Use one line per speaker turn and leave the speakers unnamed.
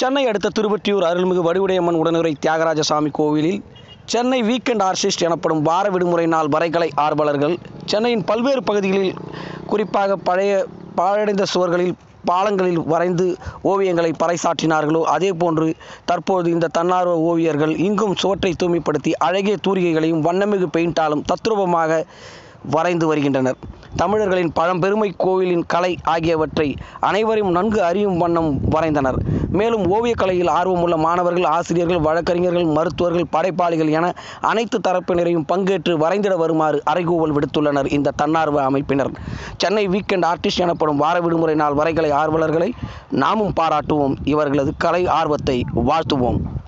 சென்னை அடுத்த திருவொற்றியூர் அருள்மிகு வடிவுடையம்மன் உடனுரை தியாகராஜசாமி கோவிலில் சென்னை வீக்கெண்ட் ஆர்டிஸ்ட் எனப்படும் வார விடுமுறை நாள் வரைகலை ஆர்வலர்கள் சென்னையின் பல்வேறு பகுதிகளில் குறிப்பாக பழைய பாழடைந்த சுவர்களில் பாலங்களில் வரைந்து ஓவியங்களை பறைசாற்றினார்களோ அதே போன்று தற்போது இந்த தன்னார்வ ஓவியர்கள் இங்கும் சுவற்றை தூய்மைப்படுத்தி அழகிய தூரிகைகளையும் வண்ணமிகு பெயிண்டாலும் தத்ரூபமாக வரைந்து வருகின்றனர் தமிழர்களின் பழம்பெருமை கோவிலின் கலை ஆகியவற்றை அனைவரையும் நன்கு அறியும் வண்ணம் வரைந்தனர் மேலும் ஓவியக்கலையில் ஆர்வமுள்ள மாணவர்கள் ஆசிரியர்கள் வழக்கறிஞர்கள் மருத்துவர்கள் படைப்பாளிகள் என அனைத்து தரப்பினரையும் பங்கேற்று வரைந்திட வருமாறு அறைகூவல் விடுத்துள்ளனர் இந்த தன்னார்வ அமைப்பினர் சென்னை வீக்கெண்ட் ஆர்டிஸ்ட் எனப்படும் வார விடுமுறை நாள் வரைகலை ஆர்வலர்களை நாமும் பாராட்டுவோம் இவர்களது கலை ஆர்வத்தை வாழ்த்துவோம்